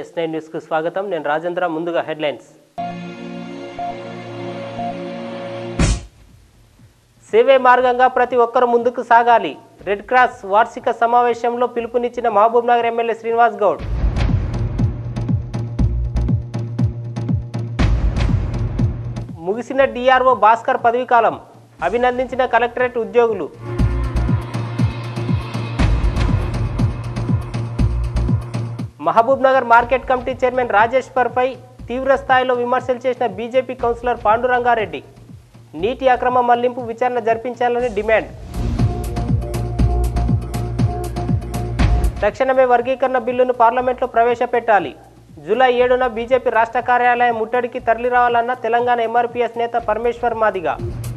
Yes nine న్యూస్కు స్వాగతం నేను రాజేంద్ర ముందుగా హెడ్లైన్స్ సేవే మార్గంగా ప్రతి ఒక్కరు ముందుకు సాగాలి రెడ్ క్రాస్ వార్షిక సమావేశంలో పిలుపునిచ్చిన మహబూబ్ నగర్ ఎమ్మెల్యే శ్రీనివాస్ గౌడ్ ముగిసిన డిఆర్ఓ భాస్కర్ పదవీకాలం అభినందించిన కలెక్టరేట్ ఉద్యోగులు Mahbubnagar market committee chairman రాజేశ్వర్పై తీవ్ర స్థాయిలో విమర్శలు చేసిన బీజేపీ కౌన్సిలర్ పాండురంగారెడ్డి నీటి అక్రమ మళ్లింపు విచారణ జరిపించాలని డిమాండ్ తక్షణమే వర్గీకరణ బిల్లును పార్లమెంట్లో ప్రవేశపెట్టాలి జూలై ఏడున బీజేపీ రాష్ట్ర కార్యాలయం ముట్టడికి తరలిరావాలన్న తెలంగాణ ఎంఆర్పీఎస్ నేత పరమేశ్వర్ మాదిగా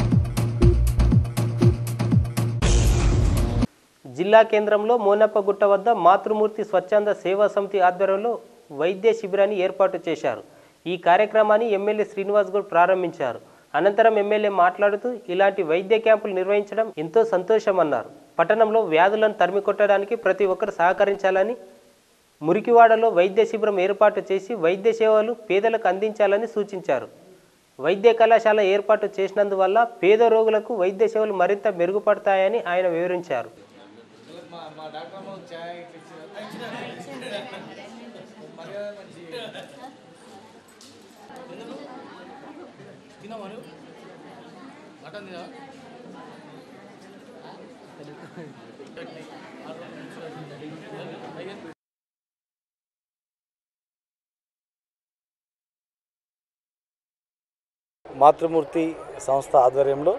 జిల్లా కేంద్రంలో మోనప్పగుట్ట వద్ద మాతృమూర్తి స్వచ్ఛంద సేవా సమితి ఆధ్వర్యంలో వైద్య శిబిరాన్ని ఏర్పాటు చేశారు ఈ కార్యక్రమాన్ని ఎమ్మెల్యే శ్రీనివాస్ గౌడ్ ప్రారంభించారు అనంతరం ఎమ్మెల్యే మాట్లాడుతూ ఇలాంటి వైద్య క్యాంపులు నిర్వహించడం ఎంతో సంతోషమన్నారు పట్టణంలో వ్యాధులను తరిమి కొట్టడానికి ప్రతి ఒక్కరు సహకరించాలని మురికివాడలో వైద్య శిబిరం ఏర్పాటు చేసి వైద్య సేవలు పేదలకు అందించాలని సూచించారు వైద్య కళాశాల ఏర్పాటు చేసినందువల్ల పేద రోగులకు వైద్య సేవలు మరింత మెరుగుపడతాయని ఆయన వివరించారు మాతృమూర్తి సంస్థ ఆధ్వర్యంలో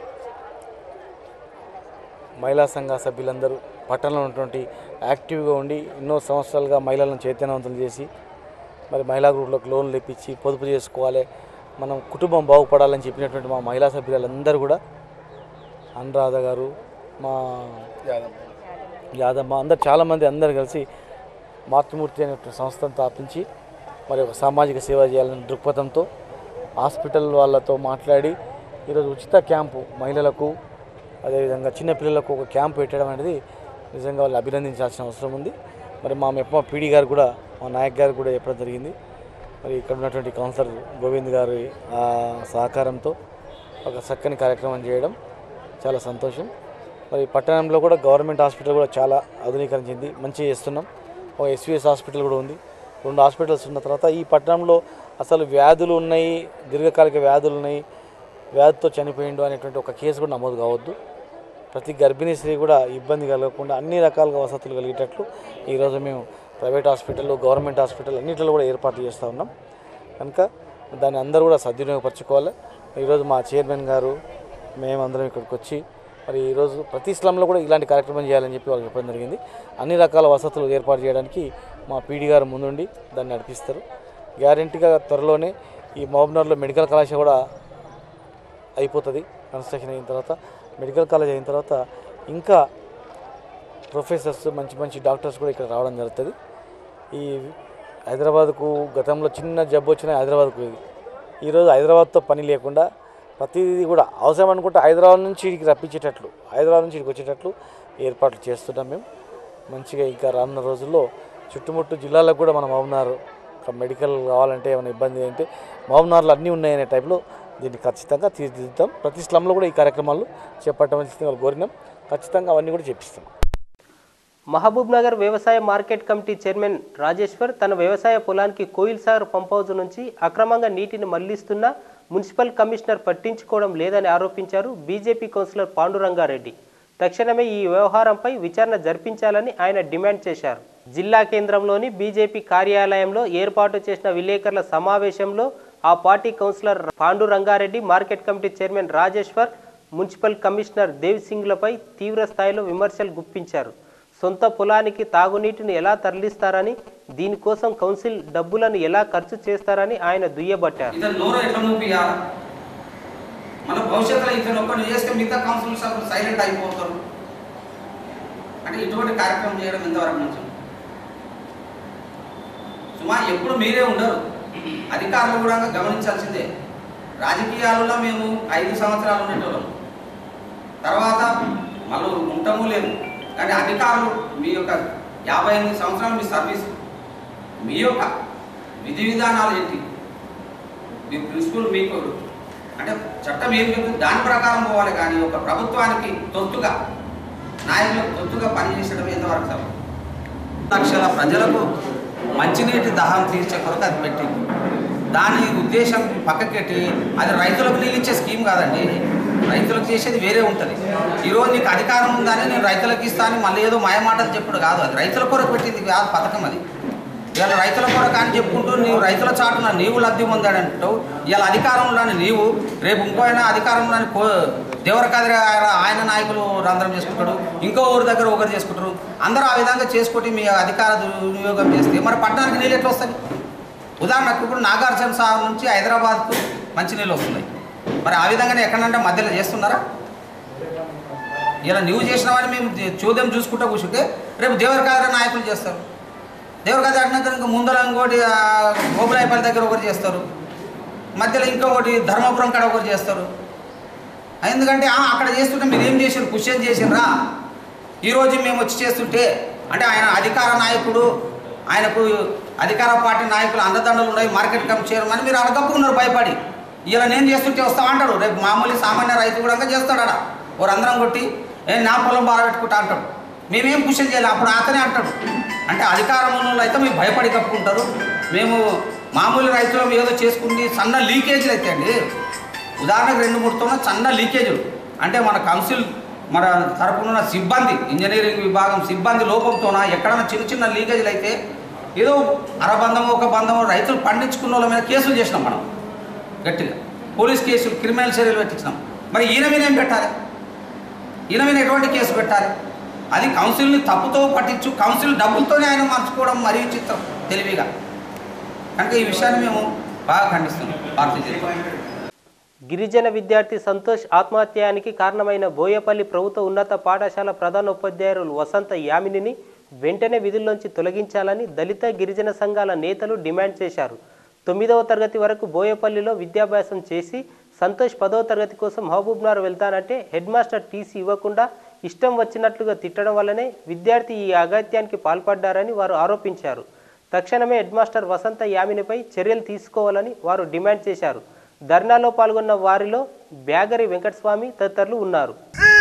మహిళా సంఘ సభ్యులందరూ పట్టణంలో ఉన్నటువంటి యాక్టివ్గా ఉండి ఎన్నో సంవత్సరాలుగా మహిళలను చైతన్యవంతం చేసి మరి మహిళా గ్రూపులకు లోన్లు ఇప్పించి పొదుపు చేసుకోవాలి మనం కుటుంబం బాగుపడాలని చెప్పినటువంటి మా మహిళా సభ్యులందరూ కూడా అనురాధ గారు మా యాదమ్మ అందరు చాలామంది అందరు కలిసి మాతృమూర్తి అనే సంస్థను స్థాపించి మరి ఒక సామాజిక సేవ చేయాలనే దృక్పథంతో హాస్పిటల్ వాళ్ళతో మాట్లాడి ఈరోజు ఉచిత క్యాంపు మహిళలకు అదేవిధంగా చిన్నపిల్లలకు ఒక క్యాంపు పెట్టడం అనేది నిజంగా వాళ్ళు అభినందించాల్సిన అవసరం ఉంది మరి మా మెప్ప పీడీ గారు కూడా మా నాయక్ గారు కూడా చెప్పడం జరిగింది మరి ఇక్కడ ఉన్నటువంటి కౌన్సిలర్ గోవింద్ గారి ఆ, సహకారంతో ఒక చక్కని కార్యక్రమం చేయడం చాలా సంతోషం మరి పట్టణంలో కూడా గవర్నమెంట్ హాస్పిటల్ కూడా చాలా ఆధునీకరించింది మంచిగా చేస్తున్నాం ఒక ఎస్విఎస్ హాస్పిటల్ కూడా ఉంది రెండు హాస్పిటల్స్ ఉన్న తర్వాత ఈ పట్టణంలో అసలు వ్యాధులు ఉన్నాయి దీర్ఘకాలిక వ్యాధులు ఉన్నాయి వ్యాధితో చనిపోయిండు అనేటువంటి ఒక కేసు కూడా నమోదు కావద్దు ప్రతి గర్భిణీ స్త్రీ కూడా ఇబ్బంది కలగకుండా అన్ని రకాలుగా వసతులు కలిగేటట్లు ఈరోజు మేము ప్రైవేట్ హాస్పిటల్ గవర్నమెంట్ హాస్పిటల్ అన్నింటిలో కూడా ఏర్పాటు చేస్తూ ఉన్నాం కనుక దాన్ని అందరూ కూడా సద్వినియోగపరచుకోవాలి ఈరోజు మా చైర్మన్ గారు మేమందరం ఇక్కడికి వచ్చి మరి ఈరోజు ప్రతి స్లంలో కూడా ఇలాంటి కార్యక్రమం చేయాలని చెప్పి వాళ్ళకి చెప్పడం జరిగింది అన్ని రకాల వసతులు ఏర్పాటు చేయడానికి మా పీడీ గారు ముందుండి దాన్ని నడిపిస్తారు గ్యారంటీగా త్వరలోనే ఈ మహబూబ్నగర్లో మెడికల్ కళాశాల కూడా అయిపోతుంది కన్స్ట్రక్షన్ అయిన తర్వాత మెడికల్ కాలేజ్ అయిన తర్వాత ఇంకా ప్రొఫెసర్స్ మంచి మంచి డాక్టర్స్ కూడా ఇక్కడ రావడం జరుగుతుంది ఈ హైదరాబాద్కు గతంలో చిన్న జబ్బు వచ్చినా హైదరాబాద్కు ఇది ఈరోజు హైదరాబాద్తో పని లేకుండా ప్రతిదీ కూడా అవసరం అనుకుంటే హైదరాబాద్ నుంచి ఇక్కడికి రప్పించేటట్లు హైదరాబాద్ నుంచి ఇక్కడికి వచ్చేటట్లు ఏర్పాట్లు చేస్తున్నాం మేము మంచిగా ఇంకా రానున్న రోజుల్లో చుట్టుముట్టు జిల్లాలకు కూడా మనం మహబూబ్నగర్ ఒక మెడికల్ కావాలంటే ఏమైనా ఇబ్బంది అంటే మహబూబ్నగర్లో అన్నీ ఉన్నాయనే టైప్లో దీన్ని ఖచ్చితంగా తీర్చిదిద్దాం ప్రతి స్లంలో కూడా ఈ కార్యక్రమాలు చేపట్టవలసింది వాళ్ళు కోరినాం ఖచ్చితంగా అవన్నీ కూడా చేపిస్తాం మహబూబ్ నగర్ వ్యవసాయ మార్కెట్ కమిటీ చైర్మన్ రాజేశ్వర్ తన వ్యవసాయ పొలానికి కోయిల్ సాగర్ పంప్ హౌస్ నుంచి అక్రమంగా నీటిని మళ్లిస్తున్న మున్సిపల్ కమిషనర్ పట్టించుకోవడం లేదని ఆరోపించారు బీజేపీ కౌన్సిలర్ పాండురంగారెడ్డి తక్షణమే ఈ వ్యవహారంపై విచారణ జరిపించాలని ఆయన డిమాండ్ చేశారు జిల్లా కేంద్రంలోని బీజేపీ కార్యాలయంలో ఏర్పాటు చేసిన విలేకరుల సమావేశంలో ఆ party councillor Pandu Rangareddy market committee chairman Rajeshwar municipal commissioner Dev సింగ్లపై తీవ్ర స్థాయిలో విమర్శలు గుప్పించారు సొంత పొలానికి తాగునీటిని ఎలా తరలిస్తారని దీనికోసం కౌన్సిల్ డబ్బులను ఎలా ఖర్చు చేస్తారని ఆయన దుయ్యబట్టారు ఇతను నోరు ఎట్లా మూపియాలి మన భవిష్యత్తులో ఇతను ఒక్కడు చేస్తే మిగతా కౌన్సిల్ సభ్యులు సైలెంట్ అయిపోతారు అంటే ఇటువంటి కార్యక్రమం చేయడం ఎంతవరకు మంచిది సుమా ఎప్పుడు మీరే ఉండరు అధికారులు కూడా గమనించాల్సిందే రాజకీయాలలో మేము ఐదు సంవత్సరాలు ఉండేటోళ్ళం తర్వాత మళ్ళీ ఉండటము లేదు కానీ అధికారులు మీ యొక్క యాభై ఎనిమిది సంవత్సరాలు మీ సర్వీస్ మీ యొక్క విధి విధానాలు ఏంటి మీ ప్రిన్సిపల్ మీకు అంటే చట్టం ఏం చెప్తుంది దాని ప్రకారం పోవాలి కానీ ఒక ప్రభుత్వానికి తొత్తుగా నాయకులకు తొత్తుగా పనిచేసడం ఎంతవరకు సభ లక్షల ప్రజలకు మంచినీటి దాహం తీర్చే కొరకు అది పెట్టింది దాని ఉద్దేశం పక్కకెట్టి అది రైతులకు నీళ్ళు ఇచ్చే స్కీమ్ కాదండి రైతులకు చేసేది వేరే ఉంటుంది ఈరోజు నీకు అధికారం ఉందని నేను రైతులకు ఇస్తాను మళ్ళీ ఏదో మాయమాటలు చెప్పుడు కాదు అది రైతుల కొరకు పెట్టింది కాదు పథకం అది ఇవాళ రైతుల కొరకు అని చెప్పుకుంటూ నీవు రైతుల చాటున నీవు లబ్ధి పొందాడంటావు ఇవాళ అధికారంలోని నీవు రేపు ఇంకో అయినా అధికారంలోని కో దేవరకాదిరి ఆయన ఆయన నాయకులు రంధ్రం చేసుకుంటాడు ఇంకో ఊరి దగ్గర ఒకరు చేసుకుంటారు అందరూ ఆ విధంగా చేసుకుంటే మీ అధికార దుర్వినియోగం చేస్తే మరి పట్టణానికి నీళ్ళు ఎట్లా వస్తాయి ఉదాహరణకు ఇప్పుడు నాగార్జున సాగర్ నుంచి హైదరాబాద్కు మంచినీళ్ళు వస్తున్నాయి మరి ఆ విధంగానే ఎక్కడంటే మధ్యలో చేస్తున్నారా ఇలా నువ్వు చేసినావని మేము చూద్దాం చూసుకుంటూ కూర్చుంటే రేపు దేవరకాదిరి నాయకులు చేస్తారు దేవరకాదిరి అడినాక ఇంకా ముందర ఇంకోటి ఆ, గోపురాయపల్లి దగ్గర ఒకరు చేస్తారు మధ్యలో ఇంకొకటి ధర్మపురం కాడ ఒకరు చేస్తారు ఎందుకంటే ఆ, అక్కడ చేస్తుంటే మీరు ఏం చేసారు క్వశ్చన్ చేసిర్రా ఈరోజు మేము వచ్చి చేస్తుంటే అంటే ఆయన అధికార నాయకుడు ఆయనకు అధికార పార్టీ నాయకులు అండదండలు ఉన్నాయి మార్కెట్ కమిటీ చైర్మన్ మీరు అడగప్పుకున్నారు భయపడి ఇలా నేను చేస్తుంటే వస్తా అంటాడు రేపు మామూలు సామాన్య రైతు కూడా చేస్తాడు ఆడ ఓ రంధ్రం కొట్టి ఏ నా పొలం బాగా పెట్టుకుంటా అంటాడు మేమేం క్వశ్చన్ చేయాలి అప్పుడు అతనే అంటాడు అంటే అధికారం ఉన్న వాళ్ళు అయితే మీరు భయపడి కప్పుకుంటారు మేము మామూలు రైతులు ఏదో చేసుకుంది సన్న లీకేజీలు అయితే అండి ఉదాహరణకు రెండు మూడు తోన సన్న లీకేజీలు అంటే మన కౌన్సిల్ మన తరపున ఉన్న సిబ్బంది ఇంజనీరింగ్ విభాగం సిబ్బంది లోపంతోన ఎక్కడైనా చిన్న చిన్న లీకేజీలు అయితే ఏదో అరబంధం ఒక బంధం రైతులు పండించుకున్న వాళ్ళ మీద కేసులు చేసినాం మనం గట్టిగా పోలీస్ కేసులు క్రిమినల్ చర్యలు పెట్టించినాం మరి ఈయన మీద ఏం పెట్టాలి ఈయన మీద ఎటువంటి కేసు పెట్టాలి అది కౌన్సిల్ని తప్పుతో పట్టించు కౌన్సిల్ డబ్బులతోనే ఆయన మార్చుకోవడం మరీ చిత్రం తెలివిగా కనుక ఈ విషయాన్ని మేము బాగా ఖండిస్తున్నాం భారతీయ జనతా పార్టీ. గిరిజన విద్యార్థి సంతోష్ ఆత్మహత్యానికి కారణమైన బోయపల్లి ప్రభుత్వ ఉన్నత పాఠశాల ప్రధాన ఉపాధ్యాయులు వసంత యామినిని వెంటనే విధుల్లోంచి తొలగించాలని దళిత గిరిజన సంఘాల నేతలు డిమాండ్ చేశారు తొమ్మిదవ తరగతి వరకు బోయపల్లిలో విద్యాభ్యాసం చేసి సంతోష్ పదవ తరగతి కోసం మహబూబ్నగర్ వెళ్తానంటే హెడ్ మాస్టర్ టీసీ ఇవ్వకుండా ఇష్టం వచ్చినట్లుగా తిట్టడం వల్లనే విద్యార్థి ఈ అగత్యానికి పాల్పడ్డారని వారు ఆరోపించారు తక్షణమే హెడ్ మాస్టర్ వసంత యామినిపై చర్యలు తీసుకోవాలని వారు డిమాండ్ చేశారు ధర్నాలో పాల్గొన్న వారిలో బ్యాగరి వెంకటస్వామి తదితరులు ఉన్నారు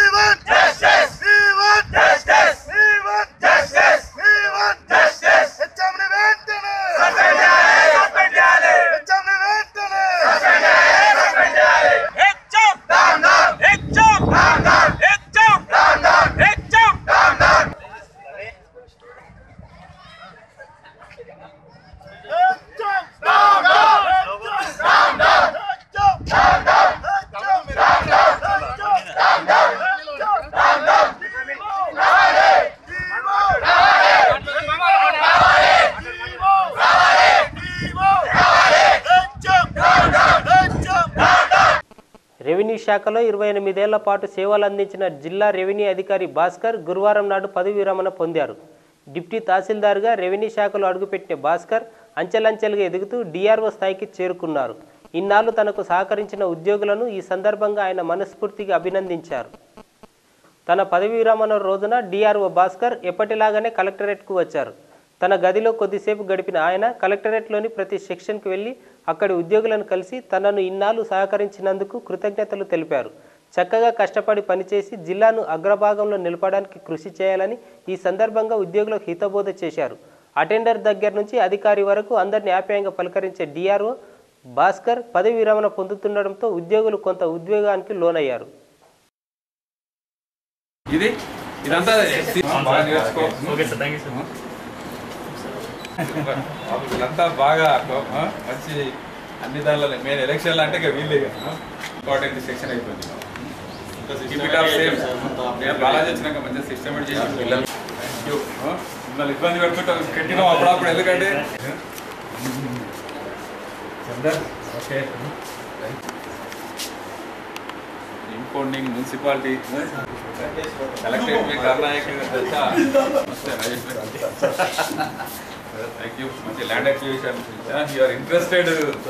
రెవెన్యూ శాఖలో ఇరవై ఎనిమిదేళ్ల పాటు సేవలు అందించిన జిల్లా రెవెన్యూ అధికారి భాస్కర్ గురువారం నాడు పదవి విరమణ పొందారు డిప్టీ తహసీల్దార్గా రెవెన్యూ శాఖలో అడుగుపెట్టిన భాస్కర్ అంచెలంచెలుగా ఎదుగుతూ డిఆర్ఓ స్థాయికి చేరుకున్నారు ఇన్నాళ్ళు తనకు సహకరించిన ఉద్యోగులను ఈ సందర్భంగా ఆయన మనస్ఫూర్తిగా అభినందించారు తన పదవి విరమణ రోజున డిఆర్ఓ భాస్కర్ ఎప్పటిలాగానే కలెక్టరేట్కు వచ్చారు తన గదిలో కొద్దిసేపు గడిపిన ఆయన కలెక్టరేట్లోని ప్రతి సెక్షన్కి వెళ్ళి అక్కడి ఉద్యోగులను కలిసి తనను ఇన్నాళ్ళు సహకరించినందుకు కృతజ్ఞతలు తెలిపారు చక్కగా కష్టపడి పనిచేసి జిల్లాను అగ్రభాగంలో నిలపడానికి కృషి చేయాలని ఈ సందర్భంగా ఉద్యోగులకు హితబోధ చేశారు అటెండర్ దగ్గర నుంచి అధికారి వరకు అందరిని ఆప్యాయంగా పలకరించే డిఆర్ఓ భాస్కర్ పదవి విరమణ పొందుతుండడంతో ఉద్యోగులు కొంత ఉద్వేగానికి లోనయ్యారు ఇది ఇదంతా బాగా నేర్చుకో okay sir thank you sir వీళ్ళంతా బాగా ఆ, మంచి అన్ని దానిలో మెయిన్ ఎలక్షన్లు అంటే ఇక వీళ్ళే ఇంపార్టెంట్ సెక్షన్ అయిపోయింది Keep it up safe. నేను బాలాజీ వచ్చినాక మంచిగా సిస్టమేట్ చేసి పిల్లలు థ్యాంక్ యూ మిమ్మల్ని ఇబ్బంది పెడుతుంటాం పెట్టినాం అప్పుడప్పుడు ఎందుకంటే ఓకే ఇంపౌండింగ్ మున్సిపాలిటీ కలెక్టరేట్ మీ కర్ణాయక దశ నమస్తే రాజేష్ థ్యాంక్ యూ మంచి ల్యాండ్ అక్విజిషన్ యూఆర్ ఇంట్రెస్టెడ్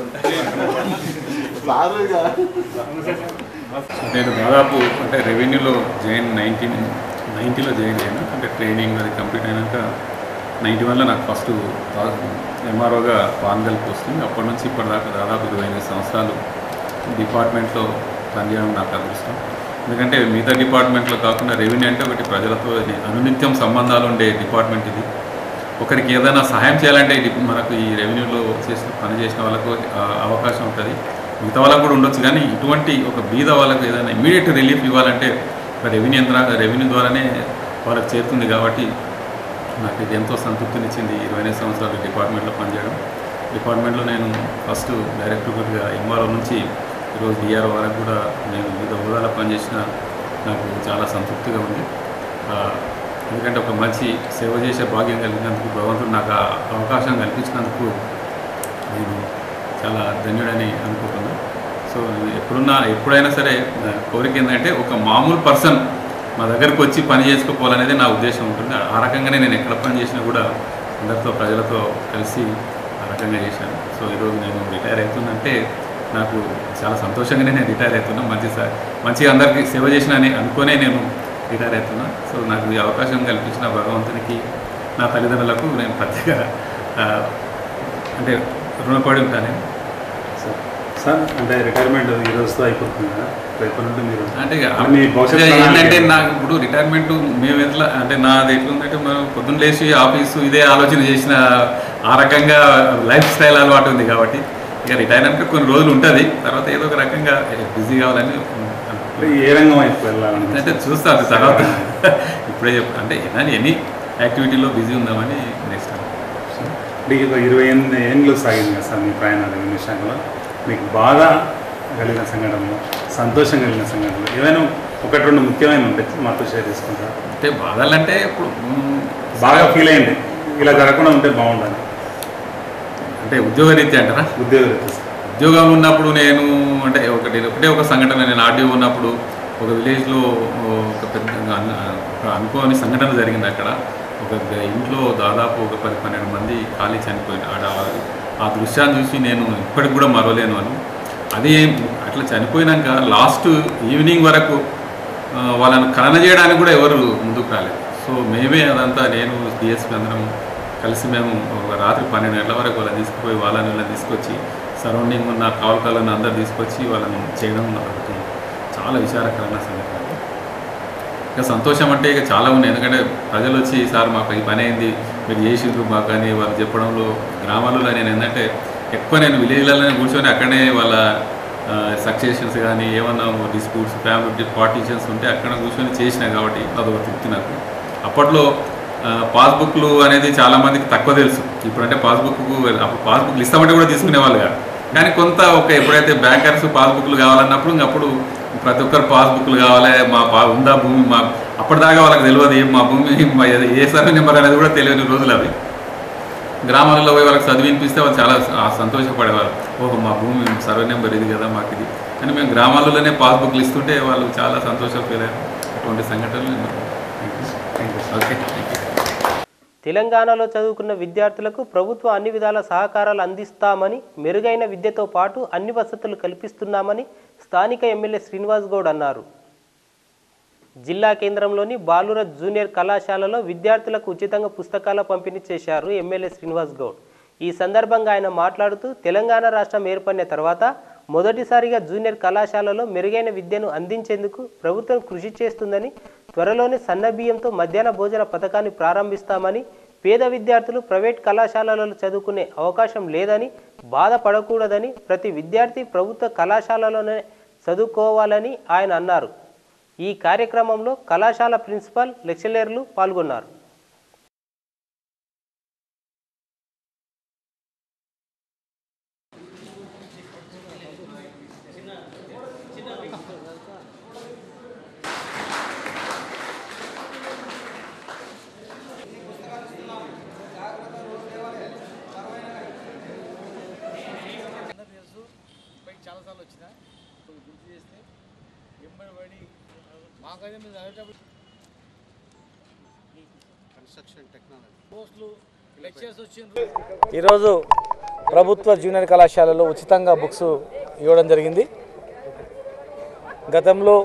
నేను దాదాపు అంటే రెవెన్యూలో జాయిన్ నైన్టీన్ నైంటీలో జాయిన్ అయ్యాను అంటే ట్రైనింగ్ అది కంప్లీట్ అయినాక నైంటీ వన్లో నాకు ఫస్ట్ ఎంఆర్ఓగా పాన్గల్కి వస్తుంది అప్పటి నుంచి ఇప్పటిదాకా దాదాపు ఇరవై ఎనిమిది సంవత్సరాలు డిపార్ట్మెంట్లో పనిచేయడం నాకు అదృష్టం ఎందుకంటే మిగతా డిపార్ట్మెంట్లో కాకుండా రెవెన్యూ అంటే ఒకటి ప్రజలతో అనునిత్యం సంబంధాలు ఉండే డిపార్ట్మెంట్ ఇది ఒకరికి ఏదైనా సహాయం చేయాలంటే ఇది మనకు ఈ రెవెన్యూలో చేసిన పని చేసిన వాళ్ళకు ఆ, అవకాశం ఉంటుంది మిగతా వాళ్ళకు కూడా ఉండొచ్చు కానీ ఇటువంటి ఒక బీద వాళ్ళకు ఏదైనా ఇమీడియట్ రిలీఫ్ ఇవ్వాలంటే రెవెన్యూ యంత్ర రెవెన్యూ ద్వారానే వాళ్ళకి చేరుతుంది కాబట్టి నాకు ఇది ఎంతో సంతృప్తినిచ్చింది ఇరవై ఎనిమిది సంవత్సరాలు డిపార్ట్మెంట్లో పనిచేయడం డిపార్ట్మెంట్లో నేను ఫస్ట్ డైరెక్టర్గా ఎంఆర్ఓ నుంచి ఈరోజు డిఆర్ఓ వరకు కూడా నేను వివిధ హోదాలో పనిచేసిన నాకు చాలా సంతృప్తిగా ఉంది ఆ, ఎందుకంటే ఒక మంచి సేవ చేసే భాగ్యం కలిగినందుకు భగవంతుడు నాకు ఆ అవకాశం కల్పించినందుకు నేను చాలా ధన్యుడని అనుకుంటున్నాను సో ఎప్పుడున్నా ఎప్పుడైనా సరే నా కోరిక ఏంటంటే ఒక మామూలు పర్సన్ మా దగ్గరకు వచ్చి పని చేసుకోవాలనేది నా ఉద్దేశం ఉంటుంది ఆ రకంగానే నేను ఎక్కడ పని చేసినా కూడా అందరితో ప్రజలతో కలిసి ఆ రకంగా చేశాను సో ఈరోజు నేను రిటైర్ అవుతుందంటే నాకు చాలా సంతోషంగానే నేను రిటైర్ అవుతున్నా మంచి స- మంచిగా అందరికీ సేవ చేసిన అని అనుకునే నేను రిటైర్ అవుతున్నా సో నాకు ఈ అవకాశం కల్పించిన భగవంతునికి నా తల్లిదండ్రులకు నేను ప్రత్యేక ఆ, అంటే రుణపడి ఉంటాను సార్ సార్ అంటే రిటైర్మెంట్ ఈ రోజుతో అయిపోతుంది కదా రేపు నుండి మీరు అంటే ఇక మీ భవిష్యత్ అంటే ప్రణాళిక ఏంటంటే ఏంటి? నాకు ఇప్పుడు రిటైర్మెంట్ మేము ఎట్లా అంటే నాది ఎట్లుందంటే మనం పొద్దున్న లేచి ఆఫీసు ఇదే ఆలోచన చేసిన ఆ రకంగా లైఫ్ స్టైల్ అలవాటు ఉంది కాబట్టి ఇక రిటైర్మెంట్ కొన్ని రోజులు ఉంటుంది తర్వాత ఏదో ఒక రకంగా బిజీ కావాలని అంటే ఏ రంగం వైపు వెళ్ళాలని అంటే చూస్తాను తర్వాత ఇప్పుడే చెప్ అంటే ఏదైనా ఎనీ యాక్టివిటీలో బిజీ ఉందామని నెక్స్ట్ అంటే ఇది ఒక ఇరవై ఎనిమిది ఏండ్లు సాగింది కదా సార్ మీ ప్రయాణాలు రెవెన్యూ శాఖలో మీకు బాధ కలిగిన సంఘటనలు సంతోషం కలిగిన సంఘటనలు ఏవైనా ఒకటి రెండు ముఖ్యమైన ఉంటాయి మాతో షేర్ చేసుకుంటారు అంటే బాధలంటే ఇప్పుడు మ్, బాగా ఫీల్ అయ్యింది ఇలా జరగకుండా ఉంటే బాగుండాలి అంటే ఉద్యోగ రీత్యా అంటారా ఉద్యోగ రీత్యా సార్. ఉద్యోగంలో ఉన్నప్పుడు నేను అంటే ఒకటి ఒకటే ఒక సంఘటన నేను ఆర్డీఓ ఉన్నప్పుడు ఒక విలేజ్లో ఒక పెద్ద అన్- ఒక అనుకోని సంఘటన జరిగింది అక్కడ ఒక గ- ఇంట్లో దాదాపు ఒక పది పన్నెండు మంది ఖాళీ చనిపోయింది ఆడ ఆ దృశ్యాన్ని చూసి నేను ఇప్పటికి కూడా మరవలేను అని అది అట్లా చనిపోయినాక లాస్ట్ ఈవినింగ్ వరకు ఆ, వాళ్ళని ఖనన చేయడానికి కూడా ఎవరు ముందుకు రాలేదు సో మేమే అదంతా నేను డిఎస్పీ అందరం కలిసి మేము ఒక రాత్రి పన్నెండు గంటల వరకు వాళ్ళని తీసుకుపోయి వాళ్ళని వీళ్ళని తీసుకొచ్చి సరౌండింగ్ ఉన్న కావలకాలను అందరు తీసుకొచ్చి వాళ్ళని చేయడం ఒకటి చాలా విచారకరమైన సంఘటన ఇక సంతోషం అంటే ఇక చాలా ఉన్నాయి ఎందుకంటే ప్రజలు వచ్చి సార్ మాకు ఈ పని అయింది మీరు చేసిండ్రు మాకు అని వాళ్ళు చెప్పడంలో గ్రామాలలో నేను ఏంటంటే ఎక్కువ నేను విలేజ్లలోనే కూర్చొని అక్కడనే వాళ్ళ సక్సెషన్స్ కానీ ఏమన్నా డిస్ప్యూట్స్ ఫ్యామిలీ పార్టీషన్స్ ఉంటే అక్కడ కూర్చొని చేసిన కాబట్టి అదొక తృప్తి నాకు అప్పట్లో ఆ, పాస్బుక్లు అనేది చాలా మందికి తక్కువ తెలుసు ఇప్పుడంటే పాస్బుక్ అప్పుడు పాస్బుక్లు ఇస్తామంటే కూడా తీసుకునేవాళ్ళు కాదు కానీ కొంత ఒక ఎప్పుడైతే బ్యాంకర్స్ పాస్బుక్లు కావాలన్నప్పుడు ఇంక అప్పుడు ప్రతి ఒక్కరు పాస్బుక్లు కావాలి మా పా ఉందా భూమి మా అప్పటిదాకా వాళ్ళకి తెలియదు ఏం మా భూమి మా ఏ- ఏ సర్వే నెంబర్ అనేది కూడా తెలియని రోజులు అవి గ్రామాలలో పోయి వాళ్ళకి చదివి వినిపిస్తే వాళ్ళు చాలా స- సంతోషపడేవారు ఓహో మా భూమి సర్వే నెంబర్ ఇది కదా మాకు ఇది కానీ మేము గ్రామాలలోనే పాస్బుక్లు ఇస్తుంటే వాళ్ళు చాలా సంతోషం ఫీల్ అయ్యారు అటువంటి సంఘటనలు ఎన్నో. Thank you okay thank you తెలంగాణలో చదువుకున్న విద్యార్థులకు ప్రభుత్వం అన్ని విధాల సహకారాలు అందిస్తామని మెరుగైన విద్యతో పాటు అన్ని వసతులు కల్పిస్తున్నామని స్థానిక ఎమ్మెల్యే శ్రీనివాస్ గౌడ్ అన్నారు జిల్లా కేంద్రంలోని బాలుర జూనియర్ కళాశాలలో విద్యార్థులకు ఉచితంగా పుస్తకాల పంపిణీ చేశారు ఎమ్మెల్యే శ్రీనివాస్ గౌడ్ ఈ సందర్భంగా ఆయన మాట్లాడుతూ తెలంగాణ రాష్ట్రం ఏర్పడిన తర్వాత మొదటిసారిగా జూనియర్ కళాశాలలో మెరుగైన విద్యను అందించేందుకు ప్రభుత్వం కృషి చేస్తుందని త్వరలోనే సన్న బియ్యంతో మధ్యాహ్న భోజన పథకాన్ని ప్రారంభిస్తామని పేద విద్యార్థులు ప్రైవేట్ కళాశాలలలో చదువుకునే అవకాశం లేదని బాధపడకూడదని ప్రతి విద్యార్థి ప్రభుత్వ కళాశాలలోనే చదువుకోవాలని ఆయన అన్నారు ఈ కార్యక్రమంలో కళాశాల ప్రిన్సిపాల్ లెక్చరర్లు పాల్గొన్నారు చాలాసార్లు వచ్చిన గుర్తు చేస్తే ఎంబడి పడి మాకైతే మీరు చదివేటప్పుడు పోస్టులు లెక్చర్స్ వచ్చిండ్రు ఈరోజు ప్రభుత్వ జూనియర్ కళాశాలలో ఉచితంగా బుక్స్ ఇవ్వడం జరిగింది గతంలో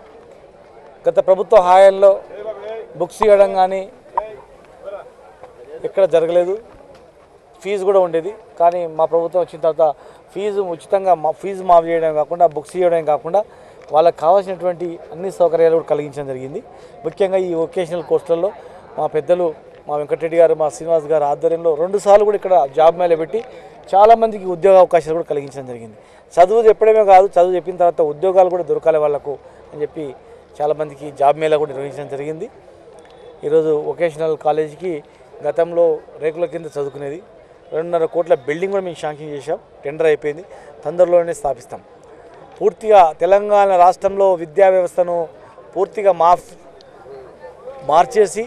గత ప్రభుత్వ హాయంలో బుక్స్ ఇవ్వడం కానీ ఎక్కడ జరగలేదు ఫీజు కూడా ఉండేది కానీ మా ప్రభుత్వం వచ్చిన తర్వాత ఫీజు ఉచితంగా మా ఫీజు మాఫ్ చేయడం కాకుండా బుక్స్ ఇవ్వడం కాకుండా వాళ్ళకి కావాల్సినటువంటి అన్ని సౌకర్యాలు కూడా కలిగించడం జరిగింది ముఖ్యంగా ఈ వొకేషనల్ కోర్సులలో మా పెద్దలు మా వెంకటరెడ్డి గారు మా శ్రీనివాస్ గారు ఆధ్వర్యంలో రెండు సార్లు కూడా ఇక్కడ జాబ్ మేళ పెట్టి చాలామందికి ఉద్యోగ అవకాశాలు కూడా కలిగించడం జరిగింది చదువు చెప్పడమే కాదు చదువు చెప్పిన తర్వాత ఉద్యోగాలు కూడా దొరకాలి వాళ్ళకు అని చెప్పి చాలామందికి జాబ్ మేళ కూడా నిర్వహించడం జరిగింది ఈరోజు వొకేషనల్ కాలేజీకి గతంలో రేకుల కింద చదువుకునేది రెండున్నర కోట్ల బిల్డింగ్ కూడా మేము శాంక్షన్ చేశాం టెండర్ అయిపోయింది తొందరలోనే స్థాపిస్తాం పూర్తిగా తెలంగాణ రాష్ట్రంలో విద్యా వ్యవస్థను పూర్తిగా మాఫ్ మార్చేసి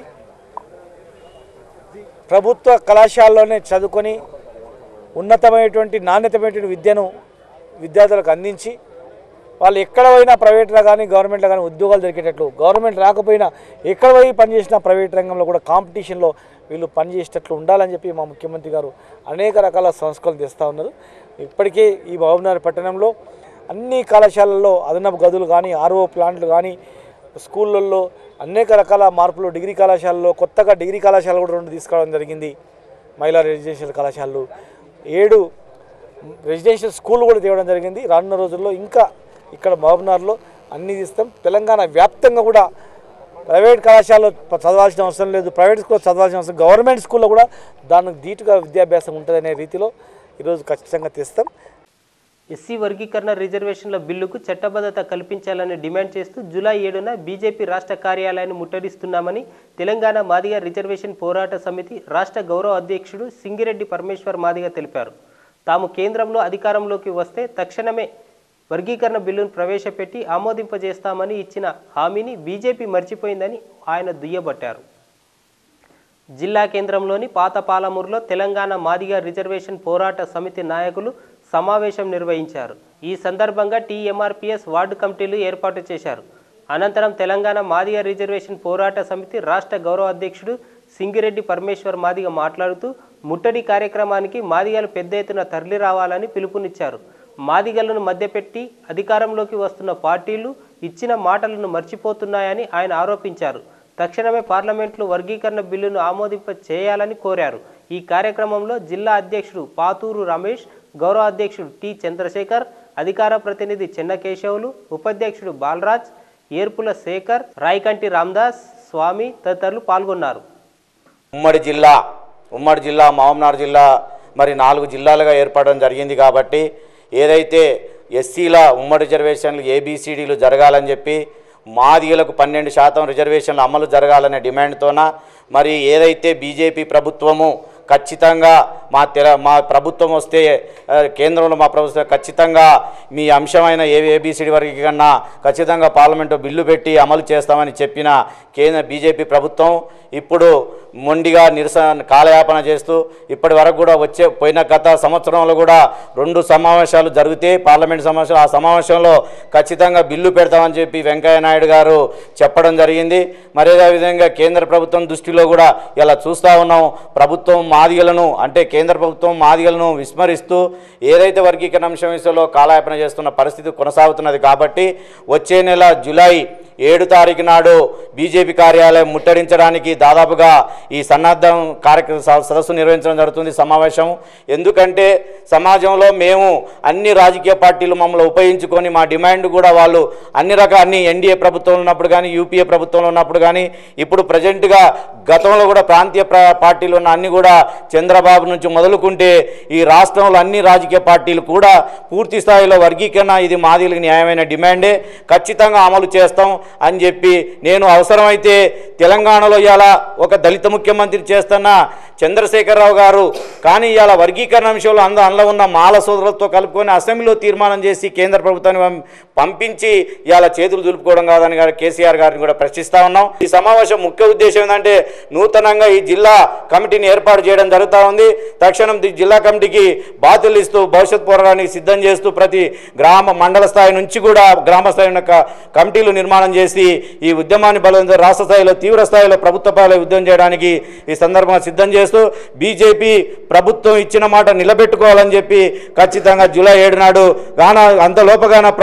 ప్రభుత్వ కళాశాలలోనే చదువుకొని ఉన్నతమైనటువంటి నాణ్యతమైనటువంటి విద్యను విద్యార్థులకు అందించి వాళ్ళు ఎక్కడ పోయినా ప్రైవేట్లో కానీ గవర్నమెంట్లో కానీ ఉద్యోగాలు దొరికేటట్లు గవర్నమెంట్ రాకపోయినా ఎక్కడ పోయి పనిచేసినా ప్రైవేట్ రంగంలో కూడా కాంపిటీషన్లో వీళ్ళు పనిచేసేటట్లు ఉండాలని చెప్పి మా ముఖ్యమంత్రి గారు అనేక రకాల సంస్కరణలు తెస్తూ ఉన్నారు ఇప్పటికే ఈ బాబునారి పట్టణంలో అన్ని కళాశాలల్లో అదనపు గదులు కానీ ఆర్ఓ ప్లాంట్లు కానీ స్కూళ్ళల్లో అనేక రకాల మార్పులు డిగ్రీ కళాశాలలో కొత్తగా డిగ్రీ కళాశాలలు కూడా రెండు తీసుకురావడం జరిగింది మహిళా రెసిడెన్షియల్ కళాశాలలు ఏడు రెసిడెన్షియల్ స్కూల్ కూడా తేవడం జరిగింది రానున్న రోజుల్లో ఇంకా ఇక్కడ మహబూబ్నగర్లో అన్ని తీస్తాం తెలంగాణ వ్యాప్తంగా కూడా ప్రైవేట్ కళాశాలలో ప- చదవాల్సిన అవసరం లేదు ప్రైవేట్ స్కూల్లో చదవాల్సిన అవసరం గవర్నమెంట్ స్కూల్లో కూడా దానికి ధీటుగా విద్యాభ్యాసం ఉంటుందనే రీతిలో ఈరోజు ఖచ్చితంగా తెస్తాం ఎస్సీ వర్గీకరణ రిజర్వేషన్ల బిల్లుకు చట్టబద్ధత కల్పించాలని డిమాండ్ చేస్తూ జూలై ఏడున బీజేపీ రాష్ట్ర కార్యాలయాన్ని ముట్టడిస్తున్నామని తెలంగాణ మాదిగ రిజర్వేషన్ పోరాట సమితి రాష్ట్ర గౌరవ అధ్యక్షుడు సింగిరెడ్డి పరమేశ్వర్ మాదిగ తెలిపారు తాము కేంద్రంలో అధికారంలోకి వస్తే తక్షణమే వర్గీకరణ బిల్లును ప్రవేశపెట్టి ఆమోదింపజేస్తామని ఇచ్చిన హామీని బీజేపీ మర్చిపోయిందని ఆయన దుయ్యబట్టారు జిల్లా కేంద్రంలోని పాత పాలమూరులో తెలంగాణ మాదిగ రిజర్వేషన్ పోరాట సమితి నాయకులు సమావేశం నిర్వహించారు ఈ సందర్భంగా టీఎంఆర్పిఎస్ వార్డు కమిటీలు ఏర్పాటు చేశారు అనంతరం తెలంగాణ మాదిగ రిజర్వేషన్ పోరాట సమితి రాష్ట్ర గౌరవ అధ్యక్షుడు సింగిరెడ్డి పరమేశ్వర్ మాదిగ మాట్లాడుతూ ముట్టడి కార్యక్రమానికి మాదిగలు పెద్ద ఎత్తున తరలి రావాలని పిలుపునిచ్చారు మాదిగలను మధ్యపెట్టి అధికారంలోకి వస్తున్న పార్టీలు ఇచ్చిన మాటలను మర్చిపోతున్నాయని ఆయన ఆరోపించారు తక్షణమే పార్లమెంట్లో వర్గీకరణ బిల్లును ఆమోదింప చేయాలని కోరారు ఈ కార్యక్రమంలో జిల్లా అధ్యక్షుడు పాతూరు రమేష్ గౌరవ అధ్యక్షుడు టి చంద్రశేఖర్ అధికార ప్రతినిధి చెన్నకేశవులు ఉపాధ్యక్షుడు బాలరాజ్ ఏర్పుల శేఖర్ రాయకంటి రామ్దాస్ స్వామి తదితరులు పాల్గొన్నారు ఉమ్మడి జిల్లా ఉమ్మడి జిల్లా మహమ్నార్ జిల్లా మరి నాలుగు జిల్లాలుగా ఏర్పడడం జరిగింది కాబట్టి ఏదైతే ఎస్సీల ఉమ్మడి రిజర్వేషన్లు ఏబిసిడీలు జరగాలని చెప్పి మాదిగలకు పన్నెండు శాతం రిజర్వేషన్లు అమలు జరగాలనే డిమాండ్తోన మరి ఏదైతే బీజేపీ ప్రభుత్వము ఖచ్చితంగా మా తెర మా ప్రభుత్వం వస్తే ఆ, కేంద్రంలో మా ప్రభుత్వం ఖచ్చితంగా మీ అంశమైన ఏ ఏబిసిడి వరకు కన్నా ఖచ్చితంగా పార్లమెంటు బిల్లు పెట్టి అమలు చేస్తామని చెప్పిన కేంద్ర బీజేపీ ప్రభుత్వం ఇప్పుడు మొండిగా నిరసన కాలయాపన చేస్తూ ఇప్పటి వరకు కూడా వచ్చే పోయిన గత సంవత్సరంలో కూడా రెండు సమావేశాలు జరిగితే పార్లమెంట్ సమావేశాలు ఆ సమావేశంలో ఖచ్చితంగా బిల్లు పెడతామని చెప్పి వెంకయ్య నాయుడు గారు చెప్పడం జరిగింది మరి విధంగా కేంద్ర ప్రభుత్వం దృష్టిలో కూడా ఇలా చూస్తూ ఉన్నాం ప్రభుత్వం మాదిగలను అంటే కేంద్ర ప్రభుత్వం మాదిగలను విస్మరిస్తూ ఏదైతే వర్గీకరణ అంశం విషయంలో కాలయాపన చేస్తున్న పరిస్థితి కొనసాగుతున్నది కాబట్టి వచ్చే నెల జూలై ఏడు తారీఖు నాడు బీజేపీ కార్యాలయం ముట్టడించడానికి దాదాపుగా ఈ సన్నద్ధం కార్యక్రమ స- సదస్సు నిర్వహించడం జరుగుతుంది సమావేశం ఎందుకంటే సమాజంలో మేము అన్ని రాజకీయ పార్టీలు మమ్మల్ని ఉపయోగించుకొని మా డిమాండ్ కూడా వాళ్ళు అన్ని రకాల అన్ని ఎన్డీఏ ప్రభుత్వంలో ఉన్నప్పుడు కానీ యూపీఏ ప్రభుత్వంలో ఉన్నప్పుడు కానీ ఇప్పుడు ప్రజెంట్గా గతంలో కూడా ప్రాంతీయ ప్ర- పార్టీలు ఉన్న అన్ని కూడా చంద్రబాబు నుంచి మొదలుకుంటే ఈ రాష్ట్రంలో అన్ని రాజకీయ పార్టీలు కూడా పూర్తి స్థాయిలో వర్గీకరణ ఇది మాదిలకు న్యాయమైన డిమాండే ఖచ్చితంగా అమలు చేస్తాం అని చెప్పి నేను అవసరమైతే తెలంగాణలో ఇవాళ ఒక దళిత ముఖ్యమంత్రి చేస్తున్న చంద్రశేఖరరావు గారు కానీ ఇవాళ వర్గీకరణ అంశంలో అంద అందులో ఉన్న మాల సోదరులతో కలుపుకొని అసెంబ్లీలో తీర్మానం చేసి కేంద్ర ప్రభుత్వాన్ని పం- పంపించి ఇవాళ చేతులు దులుపుకోవడం కాదని గారు కేసీఆర్ గారిని కూడా ప్రశ్నిస్తా ఉన్నాం ఈ సమావేశం ముఖ్య ఉద్దేశం ఏంటంటే నూతనంగా ఈ జిల్లా కమిటీని ఏర్పాటు చేయడం జరుగుతూ ఉంది తక్షణం ది- జిల్లా కమిటీకి బాధ్యతలు ఇస్తూ భవిష్యత్ పోరాటానికి సిద్ధం చేస్తూ ప్రతి గ్రామ మండల స్థాయి నుంచి కూడా గ్రామ స్థాయి ఉన్న క- కమిటీలు నిర్మాణం చేసి ఈ ఉద్యమాన్ని బలం రాష్ట్ర స్థాయిలో తీవ్ర స్థాయిలో ప్రభుత్వ పాలన ఉద్యమం చేయడానికి ఈ సందర్భంగా సిద్ధం చేస్తూ బీజేపీ ప్రభుత్వం ఇచ్చిన మాట నిలబెట్టుకోవాలని చెప్పి ఖచ్చితంగా జూలై ఏడు నాడు గాన అంత లోపగాన ప్రభుత్వం నిన్న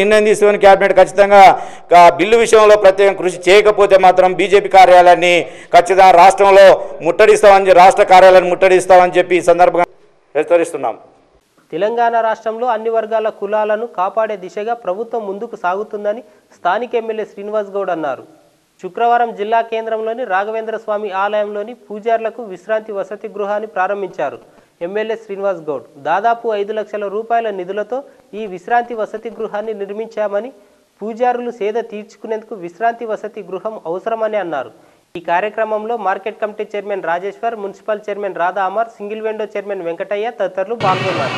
నిర్ణయం తీసుకొని క్యాబినెట్ ఖచ్చితంగా ఆ బిల్లు విషయంలో ప్రత్యేక కృషి చేయకపోతే మాత్రం బీజేపీ కార్యాలయాన్ని ఖచ్చితంగా రాష్ట్రంలో ముట్టడిస్తామని చెప్పి- రాష్ట్ర కార్యాలయాన్ని ముట్టడిస్తామని చెప్పి ఈ సందర్భంగా హెచ్చరిస్తున్నాం తెలంగాణ రాష్ట్రంలో అన్ని వర్గాల కులాలను కాపాడే దిశగా ప్రభుత్వం ముందుకు సాగుతుందని స్థానిక ఎమ్మెల్యే శ్రీనివాస్ గౌడ్ అన్నారు శుక్రవారం జిల్లా కేంద్రంలోని రాఘవేంద్ర స్వామి ఆలయంలోని పూజారులకు విశ్రాంతి వసతి గృహాన్ని ప్రారంభించారు ఎమ్మెల్యే శ్రీనివాస్ గౌడ్ దాదాపు ఐదు లక్షల రూపాయల నిధులతో ఈ విశ్రాంతి వసతి గృహాన్ని నిర్మించామని పూజారులు సేద తీర్చుకునేందుకు విశ్రాంతి వసతి గృహం అవసరమని అన్నారు ఈ కార్యక్రమంలో market committee chairman Rajeshwar municipal chairman Radha Amar single window chairman Venkataiah తదితరులు పాల్గొన్నారు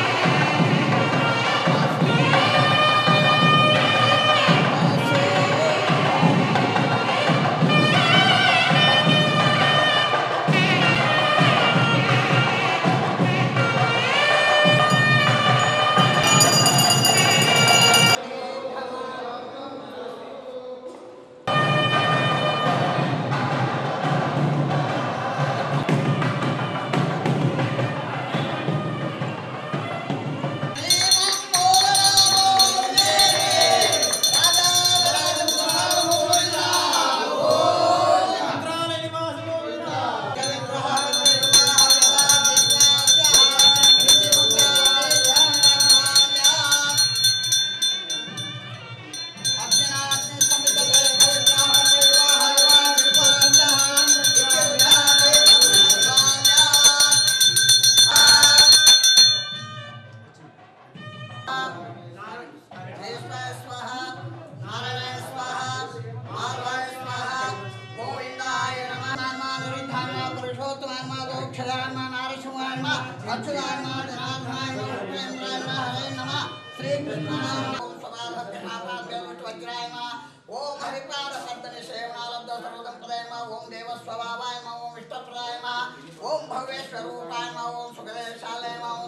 ఓం హరిపాద సప్తమి సేవనాలంద సర్వదం ప్రదయమ ఓం దేవ స్వభావాయ ఓం ఇష్టప్రదాయ ఓం భవ్యేశ్వరూపాయ ఓం సుఖదేశాలయ ఓం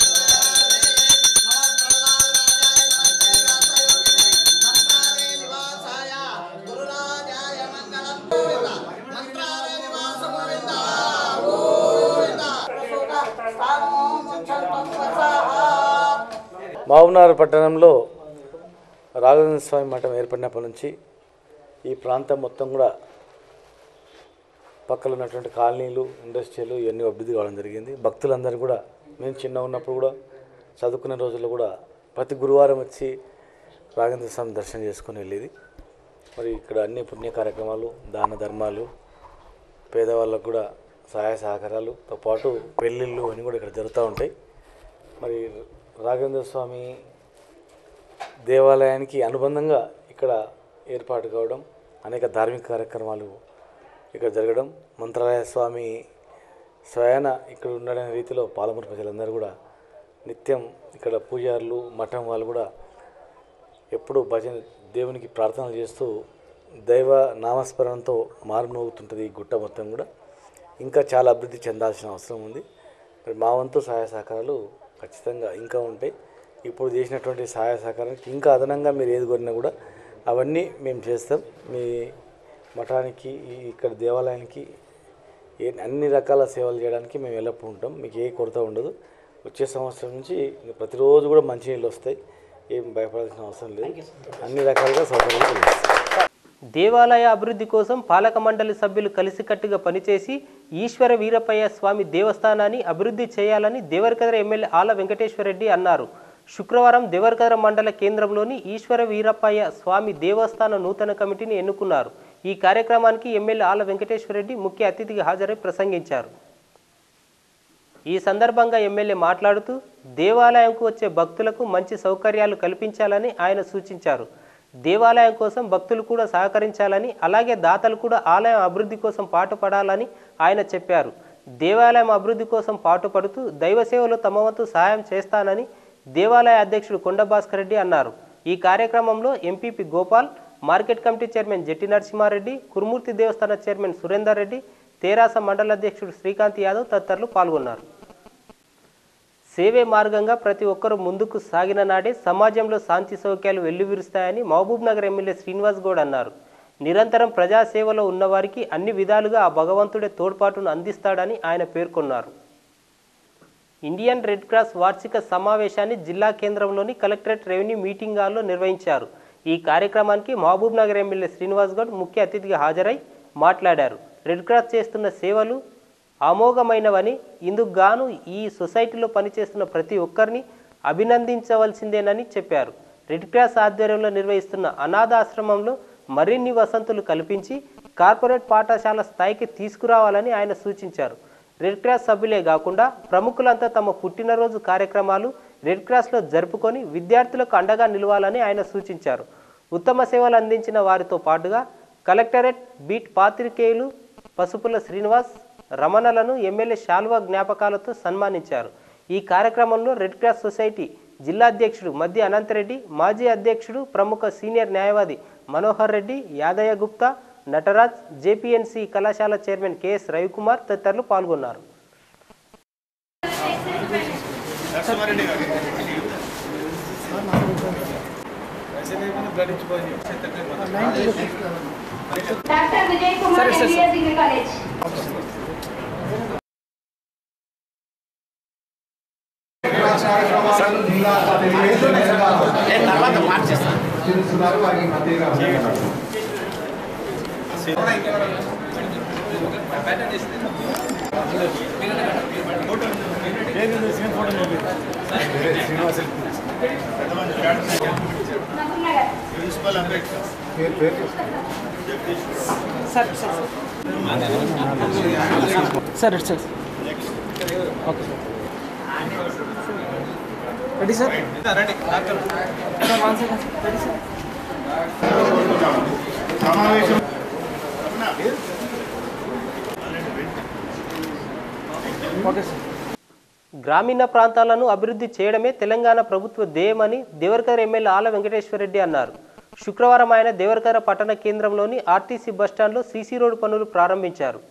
మహబూబ్నగర్ పట్టణంలో రాఘవేంద్ర స్వామి మఠం ఏర్పడినప్పటి నుంచి ఈ ప్రాంతం మొత్తం కూడా పక్కన ఉన్నటువంటి కాలనీలు ఇండస్ట్రీలు ఇవన్నీ అభివృద్ధి కావడం జరిగింది భక్తులందరూ కూడా మేము చిన్న ఉన్నప్పుడు కూడా చదువుకునే రోజుల్లో కూడా ప్రతి గురువారం వచ్చి రాఘవేంద్ర స్వామి దర్శనం చేసుకొని వెళ్ళేది మరి ఇక్కడ అన్ని పుణ్య కార్యక్రమాలు దాన ధర్మాలు పేదవాళ్ళకు కూడా సహాయ సహకారాలతో పాటు పెళ్ళిళ్ళు అన్నీ కూడా ఇక్కడ జరుగుతూ ఉంటాయి మరి రాఘవేంద్ర స్వామి దేవాలయానికి అనుబంధంగా ఇక్కడ ఏర్పాటు కావడం అనేక ధార్మిక కార్యక్రమాలు ఇక్కడ జరగడం మంత్రాలయ స్వామి స్వయాన ఇక్కడ ఉండడనే రీతిలో పాలమూరు ప్రజలందరూ కూడా నిత్యం ఇక్కడ పూజారులు మఠం వాళ్ళు కూడా ఎప్పుడు భజన దేవునికి ప్రార్థనలు చేస్తూ దైవ నామస్మరణతో మారుమోగుతుంటుంది ఈ గుట్ట మొత్తం కూడా ఇంకా చాలా అభివృద్ధి చెందాల్సిన అవసరం ఉంది మరి మా వంతు సహాయ సహకారాలు ఖచ్చితంగా ఇంకా ఉంటాయి ఇప్పుడు చేసినటువంటి సహాయ సహకారానికి ఇంకా అదనంగా మీరు ఏది కోరినా కూడా అవన్నీ మేము చేస్తాం మీ మఠానికి ఈ ఇక్కడ దేవాలయానికి ఏ అన్ని రకాల సేవలు చేయడానికి మేము ఎల్లప్పుడూ ఉంటాం మీకు ఏ కొరత ఉండదు వచ్చే సంవత్సరం నుంచి ఇంక ప్రతిరోజు కూడా మంచినీళ్ళు వస్తాయి ఏం భయపడాల్సిన అవసరం లేదు అన్ని రకాలుగా సౌకర్యాలు కలిగిస్తాం దేవాలయ అభివృద్ధి కోసం పాలక మండలి సభ్యులు కలిసికట్టుగా పనిచేసి ఈశ్వర వీరపయ్య స్వామి దేవస్థానాన్ని అభివృద్ధి చేయాలని దేవరకద్ర ఎమ్మెల్యే ఆల వెంకటేశ్వరరెడ్డి అన్నారు శుక్రవారం దేవరకద్ర మండల కేంద్రంలోని ఈశ్వర వీరప్పయ్య స్వామి దేవస్థాన నూతన కమిటీని ఎన్నుకున్నారు ఈ కార్యక్రమానికి ఎమ్మెల్యే ఆల వెంకటేశ్వరరెడ్డి ముఖ్య అతిథిగా హాజరై ప్రసంగించారు ఈ సందర్భంగా ఎమ్మెల్యే మాట్లాడుతూ దేవాలయంకు వచ్చే భక్తులకు మంచి సౌకర్యాలు కల్పించాలని ఆయన సూచించారు దేవాలయం కోసం భక్తులు కూడా సహకరించాలని అలాగే దాతలు కూడా ఆలయం అభివృద్ధి కోసం పాటుపడాలని ఆయన చెప్పారు దేవాలయం అభివృద్ధి కోసం పాటుపడుతూ దైవ సేవలో తమ వంతు సహాయం చేస్తానని దేవాలయ అధ్యక్షుడు కొండ భాస్కర్ రెడ్డి అన్నారు ఈ కార్యక్రమంలో MPP Gopal market committee chairman Jatti Narasimhareddy Kurumurthy దేవస్థాన చైర్మన్ సురేందర్ రెడ్డి తేరాస మండల అధ్యక్షుడు శ్రీకాంత్ యాదవ్ తదితరులు పాల్గొన్నారు సేవే మార్గంగా ప్రతి ఒక్కరూ ముందుకు సాగిన నాడే సమాజంలో శాంతి సౌఖ్యాలు వెల్లువిరుస్తాయని మహబూబ్ నగర్ ఎమ్మెల్యే శ్రీనివాస్ గౌడ్ అన్నారు నిరంతరం ప్రజాసేవలో ఉన్నవారికి అన్ని విధాలుగా ఆ భగవంతుడే తోడ్పాటును అందిస్తాడని ఆయన పేర్కొన్నారు ఇండియన్ రెడ్ క్రాస్ వార్షిక సమావేశాన్ని జిల్లా కేంద్రంలోని కలెక్టరేట్ రెవెన్యూ మీటింగ్ హాల్లో నిర్వహించారు ఈ కార్యక్రమానికి మహబూబ్ నగర్ ఎమ్మెల్యే శ్రీనివాస్ గౌడ్ ముఖ్య అతిథిగా హాజరై మాట్లాడారు రెడ్ క్రాస్ చేస్తున్న సేవలు అమోఘమైనవని ఇందుకు గాను ఈ సొసైటీలో పనిచేస్తున్న ప్రతి ఒక్కరిని అభినందించవలసిందేనని చెప్పారు రెడ్ క్రాస్ ఆధ్వర్యంలో నిర్వహిస్తున్న అనాథాశ్రమంలో మరిన్ని వసంతులు కల్పించి కార్పొరేట్ పాఠశాల స్థాయికి తీసుకురావాలని ఆయన సూచించారు రెడ్ క్రాస్ సభ్యులే కాకుండా ప్రముఖులంతా తమ పుట్టినరోజు కార్యక్రమాలు రెడ్ క్రాస్లో జరుపుకొని విద్యార్థులకు అండగా నిలవాలని ఆయన సూచించారు ఉత్తమ సేవలు అందించిన వారితో పాటుగా కలెక్టరేట్ బీట్ పాత్రికేయులు పసుపుల శ్రీనివాస్ రమణలను ఎమ్మెల్యే శాల్వా జ్ఞాపకాలతో సన్మానించారు ఈ కార్యక్రమంలో రెడ్ క్రాస్ సొసైటీ జిల్లా అధ్యక్షుడు మధ్య అనంతరెడ్డి మాజీ అధ్యక్షుడు ప్రముఖ సీనియర్ న్యాయవాది మనోహర్ రెడ్డి యాదయ్య గుప్తా నటరాజ్ జేపీఎన్సీ కళాశాల చైర్మన్ కెఎస్ రవికుమార్ తదితరులు పాల్గొన్నారు doctor Vijay Kumar MBA degree college Nagar sir sir okay sir ready sir ready sir one second ready sir okay sir గ్రామీణ ప్రాంతాలను అభివృద్ధి చేయడమే తెలంగాణ ప్రభుత్వ ధ్యేయమని దేవరకర ఎమ్మెల్యే ఆల వెంకటేశ్వరరెడ్డి అన్నారు శుక్రవారం ఆయన దేవరకర పట్టణ కేంద్రంలోని ఆర్టీసీ బస్టాండ్లో సీసీ రోడ్డు పనులు ప్రారంభించారు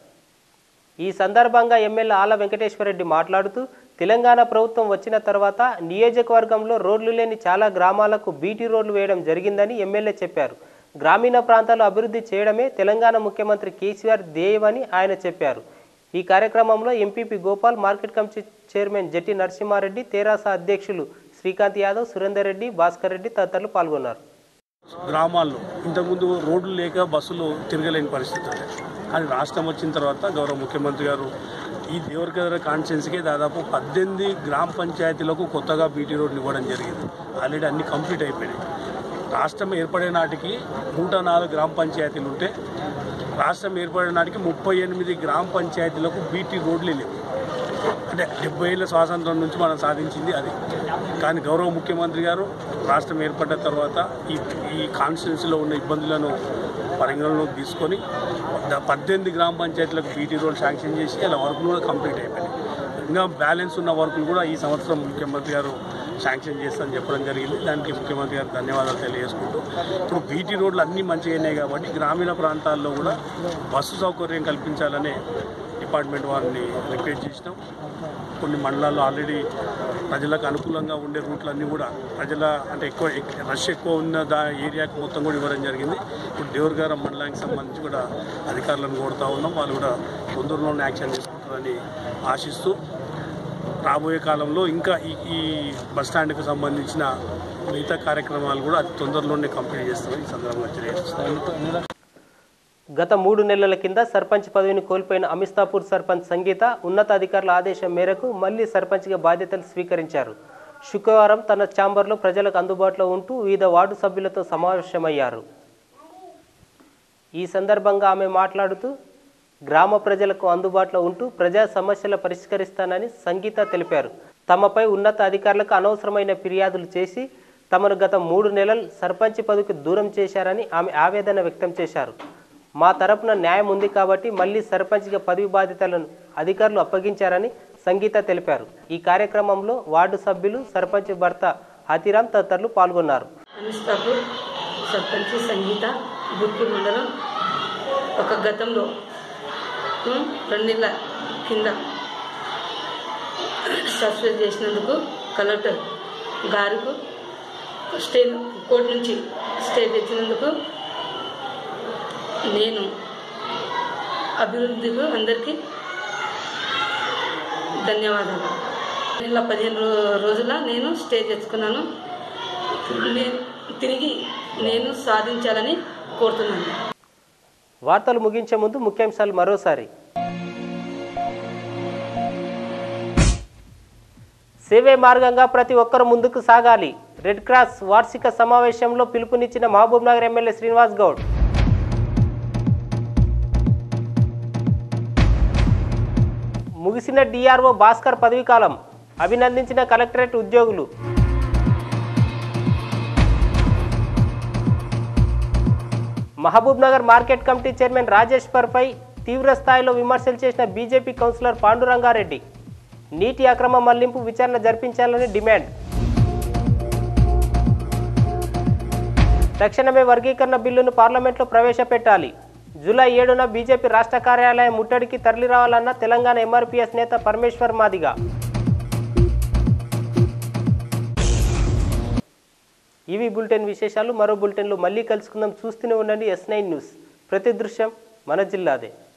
ఈ సందర్భంగా ఎమ్మెల్యే ఆల వెంకటేశ్వరరెడ్డి మాట్లాడుతూ తెలంగాణ ప్రభుత్వం వచ్చిన తర్వాత నియోజకవర్గంలో రోడ్లు లేని చాలా గ్రామాలకు బీటీ రోడ్లు వేయడం జరిగిందని ఎమ్మెల్యే చెప్పారు గ్రామీణ ప్రాంతాలు అభివృద్ధి చేయడమే తెలంగాణ ముఖ్యమంత్రి కేసీఆర్ ధ్యేయమని ఆయన చెప్పారు ఈ కార్యక్రమంలో MPP Gopal market committee chairman Jatti Narasimhareddy తెరాస అధ్యక్షులు శ్రీకాంత్ యాదవ్ సురేందర్ రెడ్డి భాస్కర్ రెడ్డి తదితరులు పాల్గొన్నారు గ్రామాల్లో ఇంతకుముందు రోడ్లు లేక బస్సులు తిరగలేని పరిస్థితి ఉంది కానీ రాష్ట్రం వచ్చిన తర్వాత గౌరవ ముఖ్యమంత్రి గారు ఈ దేవరకద్ర కాన్స్టిట్యున్సీకి దాదాపు పద్దెనిమిది గ్రామ పంచాయతీలకు కొత్తగా బీటీ రోడ్లు ఇవ్వడం జరిగింది ఆల్రెడీ అన్ని కంప్లీట్ అయిపోయినాయి రాష్ట్రం ఏర్పడే నాటికి నూట నాలుగు గ్రామ పంచాయతీలు ఉంటే రాష్ట్రం ఏర్పడే నాటికి ముప్పై ఎనిమిది గ్రామ పంచాయతీలకు బీటీ రోడ్లు లేవు అంటే డెబ్బై ఏళ్ళ స్వాతంత్రం నుంచి మనం సాధించింది అది కానీ గౌరవ ముఖ్యమంత్రి గారు రాష్ట్రం ఏర్పడ్డ తర్వాత ఈ ఈ కాన్స్టిట్యున్సీలో ఉన్న ఇబ్బందులను పరిగణలోకి తీసుకొని ద- పద్దెనిమిది గ్రామ పంచాయతీలకు బీటీ రోడ్ శాంక్షన్ చేసి అలా వర్కులు కూడా కంప్లీట్ అయిపోయినాయి ఇంకా బ్యాలెన్స్ ఉన్న వర్కులు కూడా ఈ సంవత్సరం ముఖ్యమంత్రి గారు శాంక్షన్ చేస్తారని చెప్పడం జరిగింది దానికి ముఖ్యమంత్రి గారికి ధన్యవాదాలు తెలియజేసుకుంటూ ఇప్పుడు బీటీ రోడ్లు అన్నీ మంచిగా అయినాయి కాబట్టి గ్రామీణ ప్రాంతాల్లో కూడా బస్సు సౌకర్యం కల్పించాలనే డిపార్ట్మెంట్ వారిని రిక్వెస్ట్ చేసినాం కొన్ని మండలాల్లో ఆల్రెడీ ప్రజలకు అనుకూలంగా ఉండే రూట్లన్నీ కూడా ప్రజల అంటే ఎక్కువ ఎక్- రష్ ఎక్కువ ఉన్న దా ఏరియాకి మొత్తం కూడా ఇవ్వడం జరిగింది ఇప్పుడు దేవరగారం మండలానికి సంబంధించి కూడా అధికారులను కోరుతా ఉన్నాం వాళ్ళు కూడా తొందరలోనే యాక్షన్ తీసుకుంటారని ఆశిస్తూ రాబోయే కాలంలో ఇంకా ఈ ఈ బస్ స్టాండ్కి సంబంధించిన మిగతా కార్యక్రమాలు కూడా అతి తొందరలోనే కంప్లీట్ చేస్తామని ఈ సందర్భంగా తెలియజేస్తాం గత మూడు నెలల కింద సర్పంచ్ పదవిని కోల్పోయిన అమిస్తాపూర్ సర్పంచ్ సంగీత ఉన్నతాధికారుల ఆదేశం మేరకు మళ్లీ సర్పంచ్గా బాధ్యతలు స్వీకరించారు శుక్రవారం తన ఛాంబర్లో ప్రజలకు అందుబాటులో ఉంటూ వివిధ వార్డు సభ్యులతో సమావేశమయ్యారు ఈ సందర్భంగా ఆమె మాట్లాడుతూ గ్రామ ప్రజలకు అందుబాటులో ఉంటూ ప్రజా సమస్యలు పరిష్కరిస్తానని సంగీత తెలిపారు తమపై ఉన్నత అధికారులకు అనవసరమైన ఫిర్యాదులు చేసి తమను గత మూడు నెలలు సర్పంచ్ పదవికి దూరం చేశారని ఆమె ఆవేదన వ్యక్తం చేశారు మా తరపున న్యాయం ఉంది కాబట్టి మళ్ళీ సర్పంచ్గా పదవి బాధ్యతలను అధికారులు అప్పగించారని సంగీత తెలిపారు ఈ కార్యక్రమంలో వార్డు సభ్యులు సర్పంచ్ భర్త హతిరాం తదితరులు పాల్గొన్నారు అనిస్తాపూర్ సర్పంచ్ సంగీత బుర్పూర్ మండలం ఒక గతంలో ఉమ్, రెండు నెలల కింద సస్పెండ్ చేసినందుకు కలెక్టర్ గారికి స్టే కోర్టు నుంచి స్టే తెచ్చినందుకు నేను అభివృద్ధికి అందరికీ ధన్యవాదాలు నెల పదిహేను రో- రోజుల నేను స్టే తెచ్చుకున్నాను నే- తిరిగి నేను సాధించాలని కోరుతున్నాను వార్తలు ముగించే ముందు ముఖ్యాంశాలు మరోసారి సేవే మార్గంగా ప్రతి ఒక్కరు ముందుకు సాగాలి రెడ్ క్రాస్ వార్షిక సమావేశంలో పిలుపునిచ్చిన మహబూబ్ నగర్ ఎమ్మెల్యే శ్రీనివాస్ గౌడ్ ముగిసిన డిఆర్ఓ భాస్కర్ పదవీకాలం అభినందించిన కలెక్టరేట్ ఉద్యోగులు Mahbubnagar market committee chairman రాజేశ్వర్పై తీవ్ర స్థాయిలో విమర్శలు చేసిన బీజేపీ కౌన్సిలర్ పాండురంగారెడ్డి నీటి అక్రమ మళ్లింపు విచారణ జరిపించాలని డిమాండ్ తక్షణమే వర్గీకరణ బిల్లును పార్లమెంట్లో ప్రవేశపెట్టాలి జూలై ఏడున బీజేపీ రాష్ట్ర కార్యాలయం ముట్టడికి తరలిరావాలన్న తెలంగాణ ఎంఆర్పీఎస్ నేత పరమేశ్వర్ మాదిగా ఇవి బులెటిన్ విశేషాలు మరో బులెటిన్లో మళ్ళీ కలుసుకుందాం చూస్తూనే ఉండండి ఎస్ నైన్ న్యూస్ ప్రతి దృశ్యం మన జిల్లాదే